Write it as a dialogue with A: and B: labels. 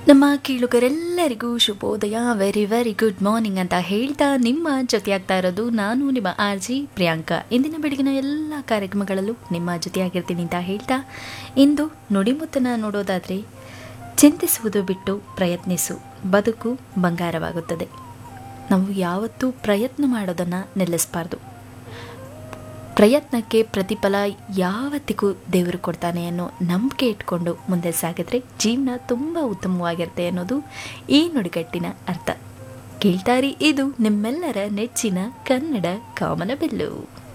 A: ನಮ್ಮ ಕೇಳುಗರೆಲ್ಲರಿಗೂ ಶುಭೋದಯ very very good morning ಅಂತ ಹೇಳ್ತಾ ನಿಮ್ಮ ಜೊತೆಯಾಗ್ತಾ ಇರೋದು ನಾನು ನಿಮ್ಮ ಆರ್ ಜಿ ಪ್ರಿಯಾಂಕಾ ಇಂದಿನ ಬೆಳಗಿನ ಎಲ್ಲ ಕಾರ್ಯಕ್ರಮಗಳಲ್ಲೂ ನಿಮ್ಮ ಜೊತೆಯಾಗಿರ್ತೀನಿ ಅಂತ ಹೇಳ್ತಾ ಇಂದು ನುಡಿಮುತ್ತನ ನೋಡೋದಾದರೆ ಚಿಂತಿಸುವುದು ಬಿಟ್ಟು ಪ್ರಯತ್ನಿಸು ಬದುಕು ಬಂಗಾರವಾಗುತ್ತದೆ ನಾವು ಯಾವತ್ತೂ ಪ್ರಯತ್ನ ಮಾಡೋದನ್ನು ನಿಲ್ಲಿಸಬಾರ್ದು ಪ್ರಯತ್ನಕ್ಕೆ ಪ್ರತಿಫಲ ಯಾವತ್ತಿಗೂ ದೇವರು ಕೊಡ್ತಾನೆ ಅನ್ನೋ ನಂಬಿಕೆ ಇಟ್ಕೊಂಡು ಮುಂದೆ ಸಾಗಿದ್ರೆ ಜೀವನ ತುಂಬ ಉತ್ತಮವಾಗಿರುತ್ತೆ ಅನ್ನೋದು ಈ ನುಡಿಗಟ್ಟಿನ ಅರ್ಥ ಕೇಳ್ತಾರಿ ಇದು ನಿಮ್ಮೆಲ್ಲರ ನೆಚ್ಚಿನ ಕನ್ನಡ ಕಾಮನಬಿಲ್ಲು